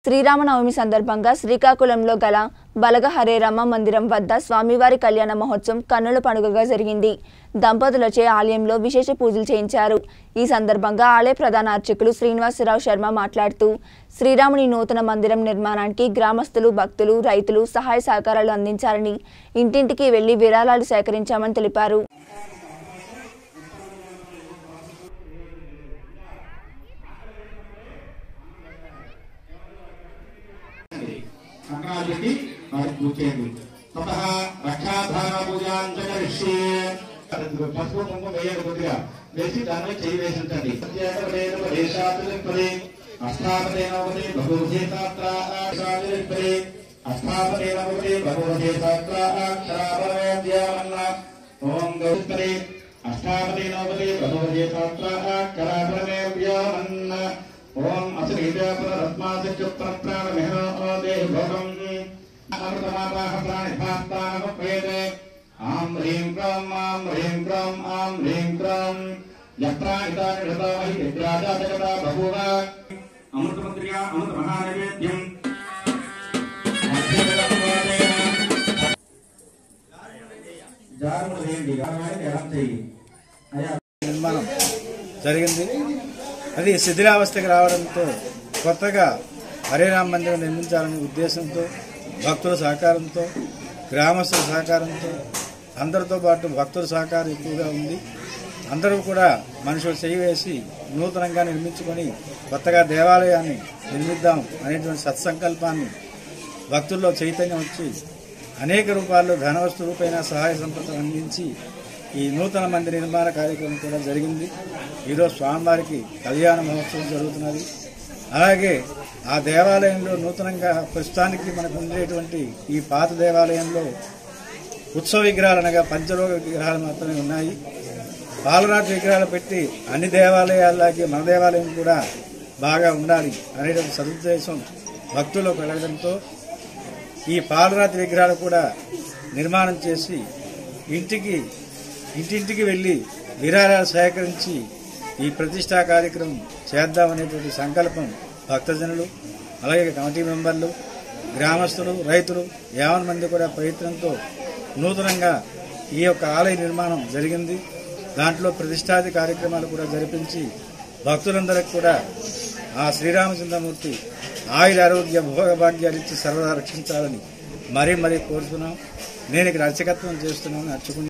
శ్రీరామనవమి సందర్భంగా శ్రీకాకుళంలో గల బలగ హరేరామ మందిరం వద్ద స్వామివారి కళ్యాణ మహోత్సవం కన్నుల పండుగగా జరిగింది దంపతులచే ఆలయంలో విశేష పూజలు చేయించారు ఈ సందర్భంగా ఆలయ ప్రధాన అర్చకులు శ్రీనివాసరావు శర్మ మాట్లాడుతూ శ్రీరాముని నూతన మందిరం నిర్మాణానికి గ్రామస్తులు భక్తులు రైతులు సహాయ సహకారాలు అందించాలని ఇంటింటికి వెళ్లి విరాళాలు సేకరించామని తెలిపారు కంకణాలు పెట్టి వారికి పూజ చేయండి తత రక్షాధార పూజాంచ కరిష్యే పసుపు కుంకుమ వేయాలి కొద్దిగా వేసి దానిలో చేయి వేసి ఉంచండి అష్టాపదేనవతి బహువధే తాత్రాక్షరాపదే అష్టాపదేనవతి బహువధే తాత్రాక్షరాపరమేద్యామన్న ఓం గౌస్పరే అష్టాపదేనవతి బహువధే తాత్రాక్షరాపరమేద్యామన్న ఓం అసరీతరత్మాసత్యుప్రాణమిహోదేహి భోగం అమృతమాపాహ ప్రాణిభాస్తానమప్రేతే ఆం హ్రీం క్రౌం ఆం హ్రీం క్రౌం ఆం హ్రీం క్రౌం యత్రాణితాని హృతామహి నిద్రాజాతకతా బహూవ అమృతపత్రికా అమృత మహానైవేద్యం జారుడు చేయండి గారవాడికి ఎలా చేయి అయ్యా నిర్మాణం జరిగింది అది శిథిలావస్థకి రావడంతో కొత్తగా హరేరామ మందిరం నిర్మించాలనే ఉద్దేశంతో భక్తుల సహకారంతో గ్రామస్తుల సహకారంతో అందరితో పాటు భక్తుల సహకారం ఎక్కువగా ఉంది అందరూ కూడా మనుషులు చేయి వేసి నూతనంగా నిర్మించుకొని కొత్తగా దేవాలయాన్ని నిర్మిద్దాం అనేటువంటి సత్సంకల్పాన్ని భక్తుల్లో చైతన్యం వచ్చి అనేక రూపాల్లో ధనవస్తు రూపైన సహాయ సంపదలు అందించి ఈ నూతన మందిర నిర్మాణ కార్యక్రమం కూడా జరిగింది ఈరోజు స్వామివారికి కళ్యాణ మహోత్సవం జరుగుతున్నది అలాగే ఆ దేవాలయంలో నూతనంగా ప్రస్తుతానికి మనకు ఉండేటువంటి ఈ పాత దేవాలయంలో ఉత్సవ విగ్రహాలు అనగా పంచలోక విగ్రహాలు మాత్రమే ఉన్నాయి పాలరాతి విగ్రహాలు పెట్టి అన్ని దేవాలయాల్లాగే మన దేవాలయం కూడా బాగా ఉండాలి అనేటువంటి సదుద్దేశం భక్తుల్లో కలగడంతో ఈ పాలరాతి విగ్రహాలు కూడా నిర్మాణం చేసి ఇంటికి ఇంటింటికి వెళ్ళి విరాళాలు సేకరించి ఈ ప్రతిష్టా కార్యక్రమం చేద్దామనేటువంటి సంకల్పం భక్తజనులు అలాగే కమిటీ మెంబర్లు గ్రామస్తులు రైతులు యావన్ మంది కూడా ప్రయత్నంతో నూతనంగా ఈ యొక్క ఆలయ నిర్మాణం జరిగింది దాంట్లో ప్రతిష్టాది కార్యక్రమాలు కూడా జరిపించి భక్తులందరికీ కూడా ఆ శ్రీరామచంద్రమూర్తి ఆయుర ఆరోగ్య భోగభాగ్యాలు ఇచ్చి సర్వదా రక్షించాలని మరీ మరీ కోరుతున్నాం నేను ఇక్కడ అర్చకత్వం చేస్తున్నాను అర్చకుని